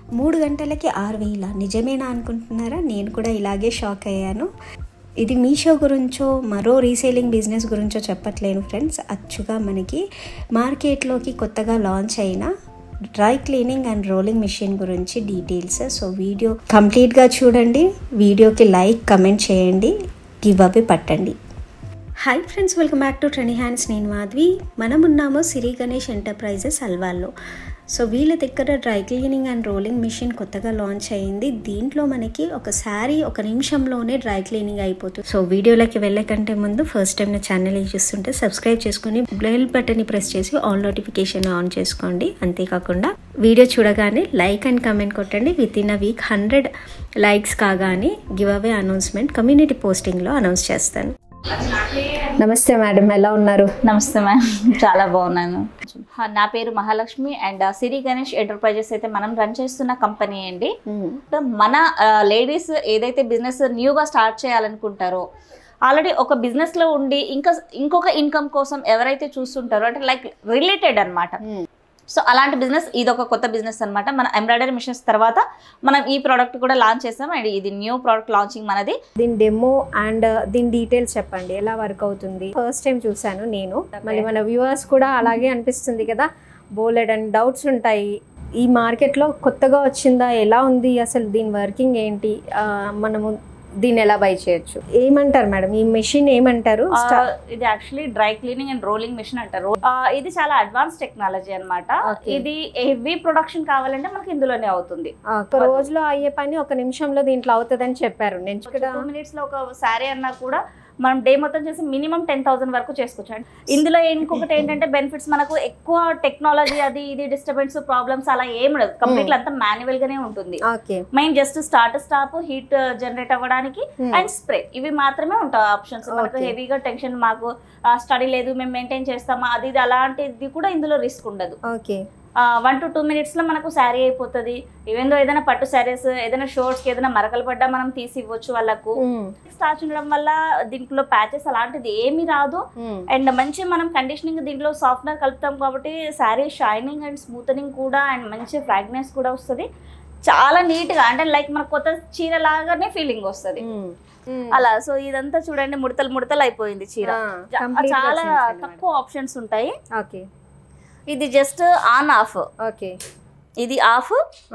మూడు గంటలకి ఆరు వేల నిజమేనా అనుకుంటున్నారా నేను కూడా ఇలాగే షాక్ అయ్యాను ఇది మీషో గురించో మరో రీసేలింగ్ బిజినెస్ గురించో చెప్పట్లేను ఫ్రెండ్స్ అచ్చుగా మనకి మార్కెట్లోకి కొత్తగా లాంచ్ అయిన dry cleaning and rolling machine గురించి డీటెయిల్స్ సో వీడియో కంప్లీట్గా చూడండి వీడియోకి లైక్ కమెంట్ చేయండి గివ్ అవే పట్టండి hi friends welcome back to ట్రెనీ హ్యాండ్స్ నేను మాధవి మనం ఉన్నాము సిరి గణేష్ ఎంటర్ప్రైజెస్ అల్వాల్లో సో వీళ్ళ దగ్గర dry cleaning and rolling machine కొత్తగా లాంచ్ అయింది దీంట్లో మనకి ఒక శారీ ఒక నిమిషంలోనే డ్రై క్లీనింగ్ అయిపోతుంది సో వీడియోలోకి వెళ్ళే కంటే ముందు ఫస్ట్ టైం నా ఛానల్ చూస్తుంటే సబ్స్క్రైబ్ చేసుకుని బెల్ బటన్ని ప్రెస్ చేసి ఆల్ నోటిఫికేషన్ ఆన్ చేసుకోండి అంతేకాకుండా వీడియో చూడగానే లైక్ అండ్ కమెంట్ కొట్టండి with in a week hundred likes కాగానే గివ్ అవే అనౌన్స్మెంట్ కమ్యూనిటీ పోస్టింగ్లో అనౌన్స్ చేస్తాను నమస్తే మేడం ఎలా ఉన్నారు నమస్తే మ్యామ్ చాలా బాగున్నాను హా, నా పేరు మహాలక్ష్మి అండ్ సిరి గణేష్ ఎంటర్ప్రైజెస్ అయితే మనం రన్ చేస్తున్న కంపెనీ అండి మన లేడీస్ ఏదైతే బిజినెస్ న్యూగా స్టార్ట్ చేయాలనుకుంటారో ఆల్రెడీ ఒక బిజినెస్లో ఉండి ఇంకా ఇంకొక ఇన్కమ్ కోసం ఎవరైతే చూస్తుంటారో అంటే లైక్ రిలేటెడ్ అన్నమాట సో అలాంటి బిజినెస్ ఇది ఒక కొత్త బిజినెస్ అన్నమాట మన ఎంబ్రాయిడరీ మిషన్స్ తర్వాత మనం ఈ ప్రోడక్ట్ కూడా లాంచ్ చేస్తాం అండ్ ఇది న్యూ ప్రోడక్ట్ లాంచింగ్ మనది దీని డెమో అండ్ దీని డీటెయిల్స్ చెప్పండి ఎలా వర్క్ అవుతుంది ఫస్ట్ టైం చూసాను నేను మళ్ళీ మన వ్యూవర్స్ కూడా అలాగే అనిపిస్తుంది కదా బోలెడ్ అండ్ డౌట్స్ ఉంటాయి ఈ మార్కెట్లో కొత్తగా వచ్చిందా ఎలా ఉంది అసలు దీని వర్కింగ్ ఏంటి ఆ, మనము దీన్ని ఎలా బై చేయొచ్చు ఏమంటారు మేడం ఈ మెషిన్ ఏమంటారు ఆ, ఇది actually dry cleaning and rolling machine అంటారు ఆ, ఇది చాలా అడ్వాన్స్ టెక్నాలజీ అన్నమాట Okay. ఇది హెవీ ప్రొడక్షన్ కావాలంటే మనకి ఇందులోనే అవుతుంది ఆ, ఒక రోజులో అయ్యే పని ఒక నిమిషంలో దీంట్లో అవుతుందని చెప్పారు నేను ఇక్కడ టూ మినిట్స్ లో ఒక శారీ అన్నా కూడా మనం డే మొత్తం చేసి మినిమం టెన్ థౌసండ్ వరకు చేసుకోవచ్చు అండి ఇందులో ఇంకొకటి ఏంటంటే బెనిఫిట్స్ మనకు ఎక్కువ టెక్నాలజీ అది ఇది డిస్టర్బెన్స్ ప్రాబ్లమ్స్ అలా ఏం ఉండదు కంప్లీట్ అంతా మాన్యువల్ గానే ఉంటుంది okay main just start stop heat generate అవ్వడానికి Hmm. అండ్ స్ప్రే ఇవి మాత్రమే ఉంటాయి ఆప్షన్స్ మనకు Okay. హెవీగా టెన్షన్ మాకు స్టడీ లేదు మేము మెయింటైన్ చేస్తామా అది ఇది అలాంటిది కూడా ఇందులో రిస్క్ ఉండదు okay one to two minutes లో మనకు శారీ అయిపోతుంది ఈవెన్ దో ఏదైనా పట్టు శారీస్ ఏదైనా షోర్ట్స్ కి ఏదైనా మరకలు పడ్డా మనం తీసి ఇవ్వచ్చు వాళ్ళకు స్టార్చ్ ఉండడం వల్ల దీంట్లో ప్యాచెస్ అలాంటిది ఏమీ రాదు అండ్ మంచి మనం కండిషనింగ్ దీంట్లో సాఫ్ట్వేర్ కలుపుతాం కాబట్టి శారీ షైనింగ్ అండ్ స్మూతనింగ్ కూడా అండ్ మంచి ఫ్రాగ్నెన్స్ కూడా వస్తుంది చాలా నీట్ గా అంటే లైక్ మన కొత్త చీర లాగానే ఫీలింగ్ వస్తుంది అలా సో ఇదంతా చూడండి ముడతలు ముడతలు అయిపోయింది చీర జా- చాలా తక్కువ ఆప్షన్స్ ఉంటాయి ఓకే ఇది జస్ట్ ఆన్ ఆఫ్ ఓకే ఇది ఆఫ్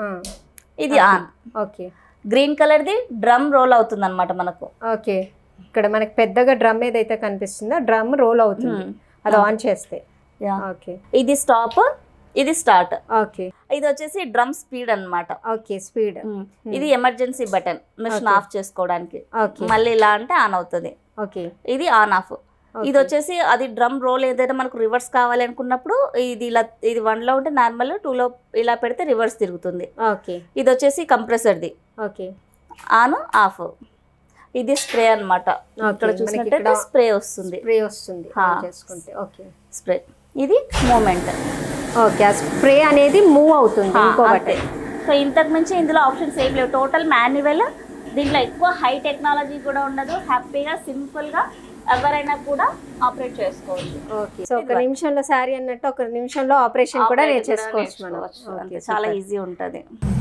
ఇది ఆన్ ఓకే గ్రీన్ కలర్ ది డ్రమ్ రోల్ అవుతుంది అనమాట మనకు ఓకే ఇక్కడ మనకి పెద్దగా డ్రమ్ ఏదైతే కనిపిస్తుందో డ్రమ్ రోల్ అవుతుంది Hmm. అది ఆన్ చేస్తే Yeah. ఓకే ఇది స్టాప్ ఇది స్టార్ట్ ఓకే ఇది వచ్చేసి డ్రమ్ స్పీడ్ అన్నమాట ఓకే స్పీడ్ ఇది emergency button machine Okay. Off చేసుకోవడానికి ఓకే మళ్ళీ ఇలా అంటే ఆన్ అవుతుంది ఓకే ఇది ఆన్ ఆఫ్ ఇది వచ్చేసి అది డ్రమ్ రోల్ ఏదైనా మనకు రివర్స్ కావాలి అనుకున్నప్పుడు ఇది ఇలా ఇది వన్ లో ఉంటే నార్మల్ టూ లో ఇలా పెడితే రివర్స్ తిరుగుతుంది ఓకే ఇది వచ్చేసి కంప్రెసర్ది ఓకే ఆన్ ఆఫ్ ఇది స్ప్రే అన్నమాట ఇక్కడ మనకి చూసినట్టయితే ఇక్కడ స్ప్రే వస్తుంది స్ప్రే వస్తుంది Ha. on చేసుకుంటే ఓకే స్ప్రే ఇది మూమెంట్ ఓకే ఆ స్ప్రే అనేది మూవ్ అవుతుంది ఇంకొకటి సో ఇంతకు మించి ఇందులో ఆప్షన్స్ ఏం లేవు టోటల్ మాన్యువల్ దీంట్లో ఎక్కువ హై టెక్నాలజీ కూడా ఉండదు హ్యాపీగా సింపుల్ గా ఎవరైనా కూడా ఆపరేట్ చేసుకోవచ్చు ఓకే సో ఒక నిమిషంలో శారీ అన్నట్టు ఒక నిమిషంలో ఆపరేషన్ కూడా Operate నేర్చేసుకోవచ్చు మనం నేర్చుకోవచ్చు. అంతే, Okay, చాలా super. ఈజీ ఉంటది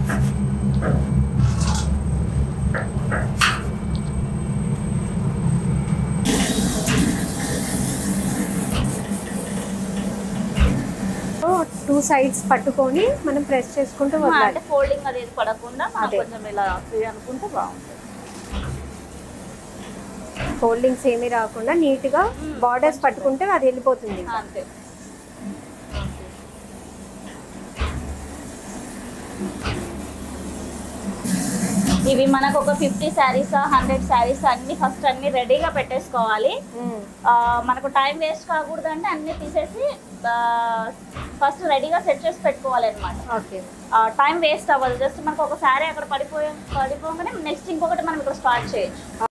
టూ సైడ్స్ పట్టుకొని మనం ప్రెస్ చేసుకుంటూ వదలాలి అంటే ఫోల్డింగ్ అనేది పడకుండా మనం అదే. కొంచెం ఇలా ఫ్రీ అనుకుంటే బాగుంటుంది ఫోల్డింగ్స్ ఏమీ రాకుండా నీట్ గా బార్డర్స్ పట్టుకుంటే అది వెళ్ళిపోతుంది అంతే ఇవి మనకు ఒక ఫిఫ్టీ శారీస్ హండ్రెడ్ శారీస్ అన్ని ఫస్ట్ అన్ని రెడీగా పెట్టేసుకోవాలి ఆ, మనకు టైం వేస్ట్ కాకూడదు అంటే అన్ని తీసేసి ఫస్ట్ రెడీగా సెట్ చేసి పెట్టుకోవాలి అనమాట ఓకే టైం వేస్ట్ అవ్వదు జస్ట్ మనకు ఒక శారీ అక్కడ పడిపోయి పడిపోగానే నెక్స్ట్ ఇంకొకటి మనం ఇక్కడ స్టార్ట్ చేయొచ్చు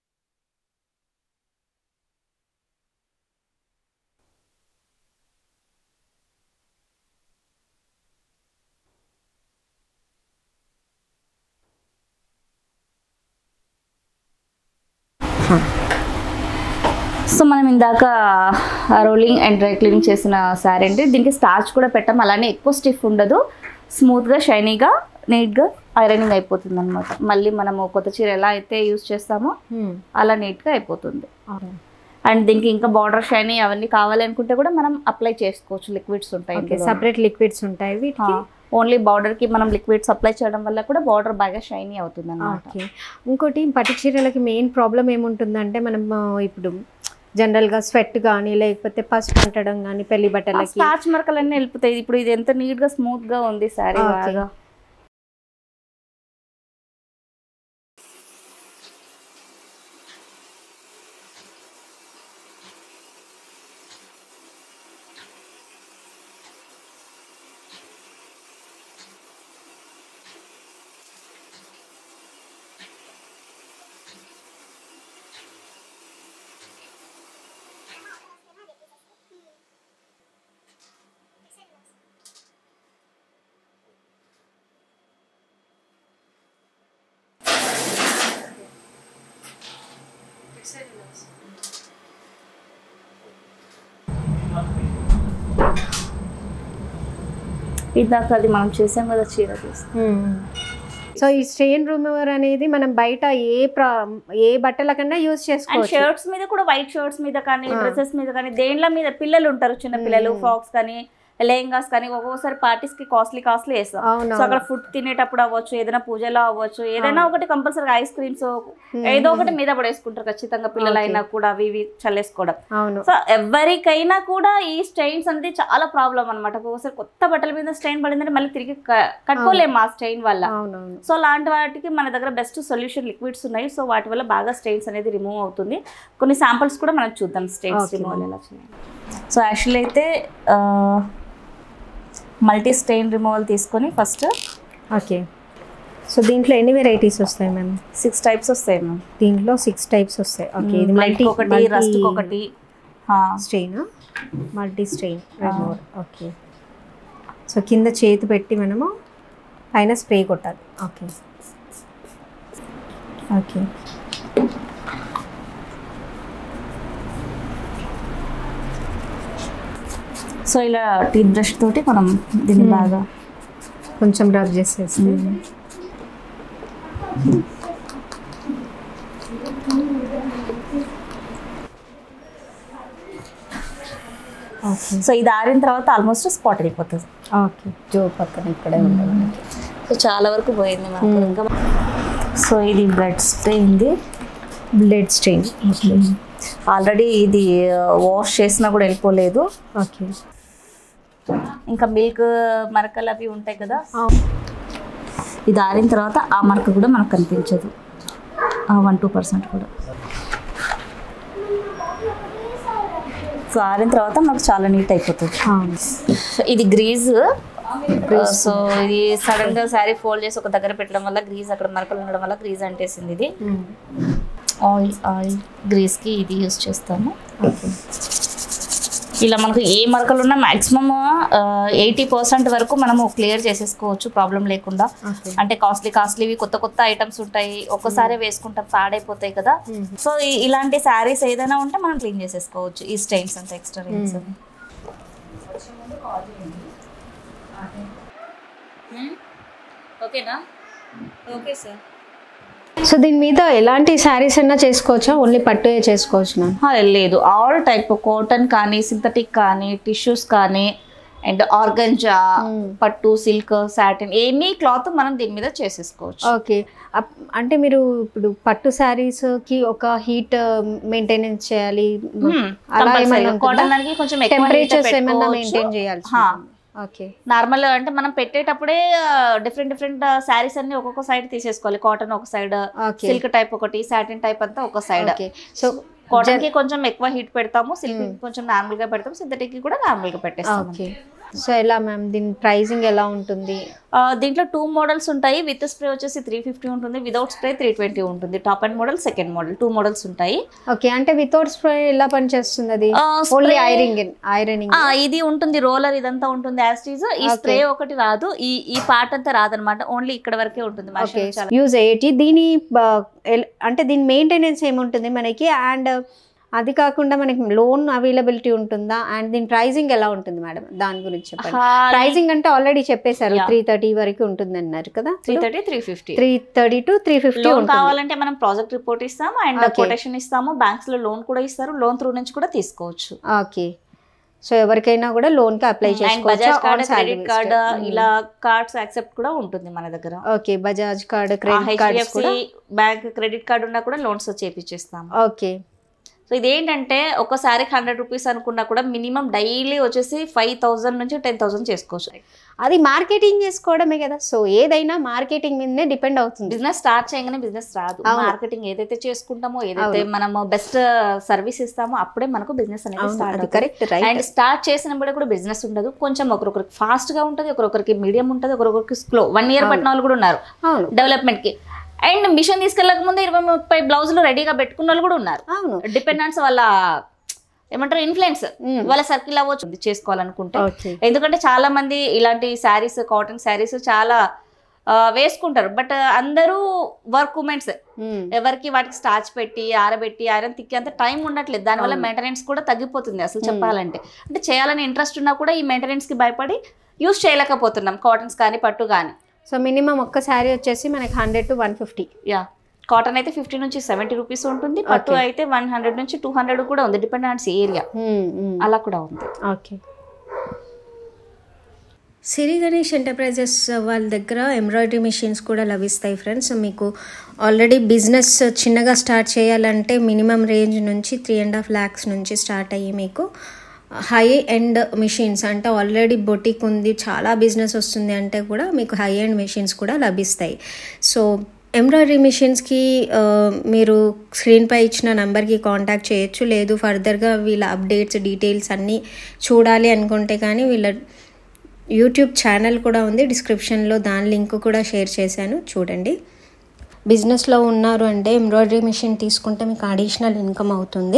సో మనం ఇందాక రోలింగ్ అండ్ డ్రై క్లీనింగ్ చేసిన శారీ అంటే దీనికి స్టార్చ్ కూడా పెట్టాం అలానే ఎక్కువ స్టిఫ్ ఉండదు స్మూత్గా షైనీగా నీట్గా ఐరనింగ్ అయిపోతుంది అనమాట మళ్ళీ మనము కొత్త చీర ఎలా అయితే యూస్ చేస్తామో అలా నీట్గా అయిపోతుంది అండ్ దీనికి ఇంకా బార్డర్ షైనీ అవన్నీ కావాలి అనుకుంటే కూడా మనం అప్లై చేసుకోవచ్చు లిక్విడ్స్ ఉంటాయి ఓకే సపరేట్ లిక్విడ్స్ ఉంటాయి వీటికి ఓన్లీ బార్డర్ కి మనం లిక్విడ్స్ అప్లై చేయడం వల్ల కూడా బార్డర్ బాగా షైనీ అవుతుంది అనమాట ఓకే ఇంకోటి పట్టు చీరలకి మెయిన్ ప్రాబ్లం ఏముంటుందంటే మనం ఆ, ఇప్పుడు జనరల్గా స్వెట్ కానీ లేకపోతే పసుపు అంటడం కానీ పెళ్లి బట్టలకి స్టార్చ్ మరకలన్నీ వెళ్ళిపోతాయి ఇప్పుడు ఇది ఎంత నీట్ గా స్మూత్ గా ఉంది సారీ Okay. బాగా ఇందాక అది మనం చేసాం కదా చీర తీసి సో ఈ స్టెయిన్ రిమూవర్ అనేది మనం బయట ఏ ప్రా ఏ బట్టల కన్నా యూజ్ అండ్ చేసుకోవచ్చు షర్ట్స్ మీద కూడా వైట్ షర్ట్స్ మీద కానీ ఆ. డ్రెస్సెస్ మీద కానీ దేంట్ల మీద పిల్లలు ఉంటారు చిన్న పిల్లలు మ్మ్. ఫ్రాక్స్ కానీ లెహంగాస్ కానీ ఒక్కొక్కసారి పార్టీస్ కి కాస్ట్లీ కాస్ట్లీ వేస్తాం అవును సో అక్కడ ఫుడ్ తినేటప్పుడు అవ్వచ్చు ఏదైనా పూజలో అవ్వచ్చు ఏదైనా ఒకటి కంపల్సరీ ఐస్ క్రీమ్స్ Hmm. ఏదో ఒకటి మీద పడేసుకుంటారు ఖచ్చితంగా పిల్లలైనా కూడా అవి ఇవి చల్లేసుకోవడం అవును సో ఎవరికైనా కూడా ఈ స్టెయిన్స్ అనేది చాలా ప్రాబ్లం అనమాట ఒక్కొక్కసారి కొత్త బట్టల మీద స్టెయిన్ పడిందంటే మళ్ళీ తిరిగి క- కట్టుకోలేము ఆ స్టెయిన్ వల్ల అవునవును సో లాంటి వాటికి మన దగ్గర బెస్ట్ సొల్యూషన్ లిక్విడ్స్ ఉన్నాయి సో వాటి వల్ల బాగా స్టెయిన్స్ అనేది రిమూవ్ అవుతుంది కొన్ని శాంపిల్స్ కూడా మనం చూద్దాం స్టెయిన్స్ Okay. రిమూవల్ ఎలా చేయాలి సో యాక్చువల్లీ అయితే మల్టీ స్టెయిన్ రిమూవల్ తీసుకొని ఫస్ట్ ఓకే సో దీంట్లో ఎన్ని వెరైటీస్ వస్తాయి మ్యామ్ సిక్స్ టైప్స్ వస్తాయి మ్యామ్ దీంట్లో సిక్స్ టైప్స్ వస్తాయి ఓకే ఇది లైట్ మల్టీ ఒకటి రస్ట్ ఒకటి strain multi strain remover okay so కింద చేతి పెట్టి మనము పైన స్ప్రే కొట్టాలి ఓకే ఓకే సో ఇలా టీ బ్రష్ తోటి మనం దీన్ని Hmm. బాగా కొంచెం రబ్ చేసేసి ఓకే సో ఇది ఆరిన తర్వాత ఆల్మోస్ట్ స్పాట్ అయిపోతుంది ఓకే జో పక్కన ఇక్కడే ఉంటుంది సో చాలా వరకు పోయింది మనకు Hmm. ఇంకా సో ఇది బ్లడ్ స్టెయిన్ది బ్లడ్ స్ట్రెయిన్ ఓకే ఆల్రెడీ ఇది వాష్ చేసినా కూడా వెళ్ళిపోలేదు ఓకే ఇంకా మిల్క్ మరకలు అవి ఉంటాయి కదా ఇది ఆరిన తర్వాత ఆ మరక కూడా మనకు కనిపించదు వన్ టూ పర్సెంట్ కూడా సో ఆరిన తర్వాత మనకు చాలా నీట్ అయిపోతుంది అవును ఇది గ్రీజ్ సో ఇది సడన్ గా శారీ ఫోల్డ్ చేసి ఒక దగ్గర పెట్టడం వల్ల గ్రీజ్ అక్కడ మరకలు ఉండడం వల్ల గ్రీజ్ అంటేసింది ఇది ఆయిల్ ఆయిల్ గ్రీజ్ కి ఇది యూస్ చేస్తాము ఓకే ఇలా మనకు ఏ మరకలు ఉన్నా మాక్సిమం ఎయిటీ పర్సెంట్ వరకు మనము క్లియర్ చేసేసుకోవచ్చు ప్రాబ్లం లేకుండా ఓకే అంటే కాస్ట్లీ కాస్ట్లీవి కొత్త కొత్త ఐటమ్స్ ఉంటాయి ఒక్కసారి వేసుకుంటాం పాడైపోతాయి కదా సో ఈ- ఇలాంటి శారీస్ ఏదైనా ఉంటే మనం క్లీన్ చేసేసుకోవచ్చు ఈ స్టైన్స్ అంతా ఎక్స్ట్రా రింగ్స్ Hmm. ఓకేనా ఓకే సార్ సో దీని మీద ఎలాంటి శారీస్ అయినా చేసుకోవచ్చా ఓన్లీ పట్టు చేసుకోవచ్చు మ్యామ్ లేదు ఆల్ టైప్ కాటన్ కానీ సింథటిక్ కానీ టిష్యూస్ కానీ అండ్ ఆర్గంజా Hmm. పట్టు సిల్క్ సాటిన్ ఎనీ క్లాత్ మనం దీని మీద చేసేసుకోవచ్చు ఓకే అప్- అంటే మీరు ఇప్పుడు పట్టు శారీస్ కి ఒక హీట్ మెయింటెనెన్స్ చేయాలి అలా ఏమైనా కాటన్ దానికి కొంచెం టెంపరేచర్స్ ఏమైనా మెయింటైన్ చేయాలి హా. ఓకే నార్మల్ అంటే మనం పెట్టేటప్పుడే డిఫరెంట్ డిఫరెంట్ శారీస్ అన్ని ఒక్కొక్క సైడ్ తీసేసుకోవాలి కాటన్ ఒక సైడ్ ఓకే సిల్క్ టైప్ ఒకటి సాటిన్ టైప్ అంతా ఒక సైడ్ ఓకే సో కాటన్ కి కొంచెం ఎక్కువ హీట్ పెడతాము సిల్క్ కి కొంచెం నార్మల్ గా పెడతాము సింథటిక్ కి కూడా నార్మల్ గా పెట్టేస్తాము ఓకే సో ఎలా మ్యామ్ దీని ప్రైసింగ్ ఎలా ఉంటుంది ఆ, దీంట్లో టూ మోడల్స్ ఉంటాయి విత్ స్ప్రే వచ్చేసి త్రీ ఫిఫ్టీ ఉంటుంది వితౌట్ స్ప్రే త్రీ ట్వంటీ ఉంటుంది top and model second model two models ఉంటాయి ఓకే అంటే వితౌట్ స్ప్రే ఎలా పనిచేస్తుంది అది ఆ, ఓన్లీ spray- ఐరింగ్ ఐరనింగ్ ఆ, ఇది ఉంటుంది రోలర్ ఇదంతా ఉంటుంది యాస్టీజ్ ఈ Okay. స్ప్రే ఒకటి రాదు ఈ ఈ పార్ట్ అంతా రాదనమాట ఓన్లీ ఇక్కడ వరకే ఉంటుంది మా ఓకే shop చాలా యూజ్ అయ్యేటి దీని బ- ఎల్- అంటే దీని మెయింటెనెన్స్ ఏముంటుంది మనకి అండ్ అది కాకుండా మనకి లోన్ అవైలబిలిటీ ఉంటుందా అండ్ దీని ప్రైజింగ్ ఎలా ఉంటుంది మేడం దాని గురించి చెప్పండి ప్రైజింగ్ అంటే ఆల్రెడీ చెప్పేశారు Yeah. త్రీ థర్టీ వరకు ఉంటుంది అన్నారు కదా three thirty three fifty three thirty to three fifty loan కావాలంటే మనం ప్రాజెక్ట్ రిపోర్ట్ ఇస్తాము అండ్ Okay. కొటేషన్ ఇస్తాము బ్యాంక్స్ లో లోన్ కూడా ఇస్తారు లోన్ త్రూ నుంచి కూడా తీసుకోవచ్చు ఓకే సో ఎవరికైనా కూడా లోన్ కి అప్లై అండ్ బజాజ్ కార్డ్ చేసుకోవచ్చు క్రెడిట్ కార్డ్ ఇలా కార్డ్స్ యాక్సెప్ట్ కూడా ఉంటుంది మన దగ్గర okay Bajaj card credit cards HDFC కూడా బ్యాంక్ క్రెడిట్ కార్డ్ ఉన్నా కూడా లోన్స్ చేపించేస్తాము ఓకే సో ఇదేంటంటే ఒకసారి హండ్రెడ్ రూపీస్ అనుకున్నా కూడా మినిమం డైలీ వచ్చేసి ఫైవ్ థౌసండ్ నుంచి టెన్ థౌసండ్ చేసుకోవచ్చు అది మార్కెటింగ్ చేసుకోవడమే కదా సో ఏదైనా మార్కెటింగ్ మీదనే డిపెండ్ అవుతుంది బిజినెస్ స్టార్ట్ చేయగానే బిజినెస్ రాదు అవును. మార్కెటింగ్ ఏదైతే చేసుకుంటామో ఏదైతే అవును. మనము బెస్ట్ సర్వీస్ ఇస్తామో అప్పుడే మనకు బిజినెస్ అనేది అవును, స్టార్ట్ అది అవుతుంది కరెక్ట్ రైట్ అండ్ స్టార్ట్ చేసినప్పుడు కూడా బిజినెస్ ఉండదు కొంచెం ఒకరొకరికి ఫాస్ట్ గా ఉంటుంది ఒకరొకరికి మీడియం ఉంటుంది ఒకరొకరికి స్లో వన్ ఇయర్ అవును. పట్టిన వాళ్ళు కూడా ఉన్నారు అవును డెవలప్మెంట్ కి అండ్ మిషన్ తీసుకెళ్ళక ముందు ఇరవై ముప్పై బ్లౌజులు రెడీగా పెట్టుకున్న వాళ్ళు కూడా ఉన్నారు అవును డిపెండెన్స్ వాళ్ళ ఏమంటారు ఇన్ఫ్లుయెన్స్ మ్మ్. వాళ్ళ సర్కిల్ అవ్వచ్చు చేసుకోవాలనుకుంటే ఓకే ఎందుకంటే చాలా మంది ఇలాంటి శారీస్ కాటన్ శారీస్ చాలా ఆ, వేసుకుంటారు బట్ అందరూ వర్క్ ఉమెన్స్ మ్మ్. ఎవరికి వాటికి స్టార్చ్ పెట్టి ఆరబెట్టి ఐరన్ తిక్కి అంత టైం ఉండట్లేదు దానివల్ల అవును. మెయింటెనెన్స్ కూడా తగ్గిపోతుంది అసలు Hmm. చెప్పాలంటే అంటే చేయాలని ఇంట్రెస్ట్ ఉన్నా కూడా ఈ మెయింటెనెన్స్ కి భయపడి యూస్ చేయలేకపోతున్నాం కాటన్స్ కానీ పట్టు కానీ సో మినిమం ఒక్క శారీ వచ్చేసి మనకి హండ్రెడ్ టు వన్ ఫిఫ్టీ యా కాటన్ అయితే ఫిఫ్టీ నుంచి సెవెంటీ రూపీస్ ఉంటుంది పట్టు Okay. అయితే వన్ హండ్రెడ్ నుంచి టూ హండ్రెడ్ కూడా ఉంది డిపెండెన్స్ ఏరియా అలా కూడా ఉంది ఓకే సిరి గణేష్ ఎంటర్ప్రైజెస్ వాళ్ళ దగ్గర ఎంబ్రాయిడరీ మిషన్స్ కూడా లభిస్తాయి ఫ్రెండ్స్ మీకు ఆల్రెడీ బిజినెస్ చిన్నగా స్టార్ట్ చేయాలంటే మినిమం రేంజ్ నుంచి త్రీ అండ్ హాఫ్ ల్యాక్స్ నుంచి స్టార్ట్ అయ్యి మీకు హై ఎండ్ మిషన్స్ అంటే ఆల్రెడీ బొటిక్ ఉంది చాలా బిజినెస్ వస్తుంది అంటే కూడా మీకు హై ఎండ్ మిషన్స్ కూడా లభిస్తాయి సో ఎంబ్రాయిడరీ మిషన్స్కి మీరు స్క్రీన్పై ఇచ్చిన నెంబర్కి కాంటాక్ట్ చేయొచ్చు లేదు ఫర్దర్గా వీళ్ళ అప్డేట్స్ డీటెయిల్స్ అన్నీ చూడాలి అనుకుంటే కానీ వీళ్ళ యూట్యూబ్ ఛానల్ కూడా ఉంది డిస్క్రిప్షన్లో దాని లింక్ కూడా షేర్ చేశాను చూడండి బిజినెస్లో ఉన్నారు అంటే ఎంబ్రాయిడరీ మిషన్ తీసుకుంటే మీకు అడిషనల్ ఇన్కమ్ అవుతుంది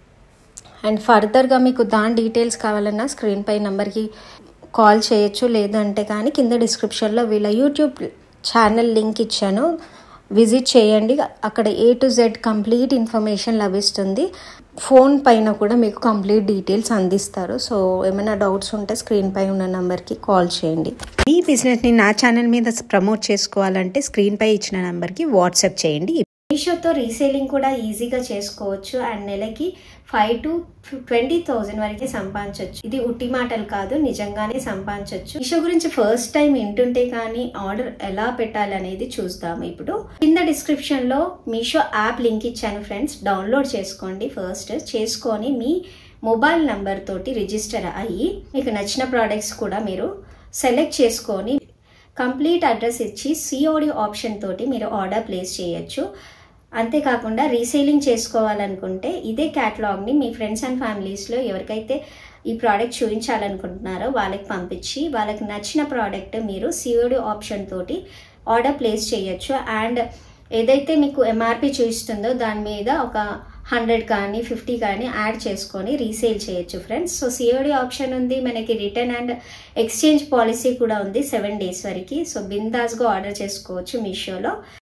అండ్ ఫర్దర్గా మీకు దాని డీటెయిల్స్ కావాలన్నా స్క్రీన్ పై నెంబర్కి కాల్ చేయొచ్చు లేదంటే కానీ కింద డిస్క్రిప్షన్లో వీళ్ళ యూట్యూబ్ ఛానల్ లింక్ ఇచ్చాను విజిట్ చేయండి అక్కడ A to Z complete information లభిస్తుంది ఫోన్ పైన కూడా మీకు కంప్లీట్ డీటెయిల్స్ అందిస్తారు సో ఏమైనా డౌట్స్ ఉంటే స్క్రీన్ పై ఉన్న నెంబర్కి కాల్ చేయండి ఈ బిజినెస్ని నా ఛానల్ మీద ప్రమోట్ చేసుకోవాలంటే స్క్రీన్ పై ఇచ్చిన నెంబర్కి వాట్సాప్ చేయండి మీషోతో రీసేలింగ్ కూడా ఈజీగా చేసుకోవచ్చు అండ్ నెలకి ఫైవ్ టు ట్వంటీ థౌజండ్ వరకు సంపాదించవచ్చు ఇది ఉట్టి మాటలు కాదు నిజంగానే సంపాదించవచ్చు మీషో గురించి ఫస్ట్ టైం వింటుంటే కానీ ఆర్డర్ ఎలా పెట్టాలి అనేది చూద్దాము ఇప్పుడు కింద డిస్క్రిప్షన్ లో మీషో యాప్ లింక్ ఇచ్చాను ఫ్రెండ్స్ డౌన్లోడ్ చేసుకోండి ఫస్ట్ చేసుకొని మీ మొబైల్ నంబర్ తోటి రిజిస్టర్ అయ్యి మీకు నచ్చిన ప్రోడక్ట్స్ కూడా మీరు సెలెక్ట్ చేసుకొని కంప్లీట్ అడ్రస్ ఇచ్చి సిఓడి ఆప్షన్ తోటి మీరు ఆర్డర్ ప్లేస్ చేయొచ్చు అంతేకాకుండా రీసేలింగ్ చేసుకోవాలనుకుంటే ఇదే క్యాటలాగ్ని మీ ఫ్రెండ్స్ అండ్ ఫ్యామిలీస్లో ఎవరికైతే ఈ ప్రోడక్ట్ చూపించాలనుకుంటున్నారో వాళ్ళకి పంపించి వాళ్ళకి నచ్చిన ప్రోడక్ట్ మీరు సిఓడి ఆప్షన్ తోటి ఆర్డర్ ప్లేస్ చేయొచ్చు అండ్ ఏదైతే మీకు ఎంఆర్పి చూపిస్తుందో దాని మీద ఒక హండ్రెడ్ కానీ ఫిఫ్టీ కానీ యాడ్ చేసుకొని రీసేల్ చేయొచ్చు ఫ్రెండ్స్ సో సిఓడి ఆప్షన్ ఉంది మనకి రిటర్న్ అండ్ ఎక్స్చేంజ్ పాలసీ కూడా ఉంది సెవెన్ డేస్ వరకు సో బిందాస్గా ఆర్డర్ చేసుకోవచ్చు మీషోలో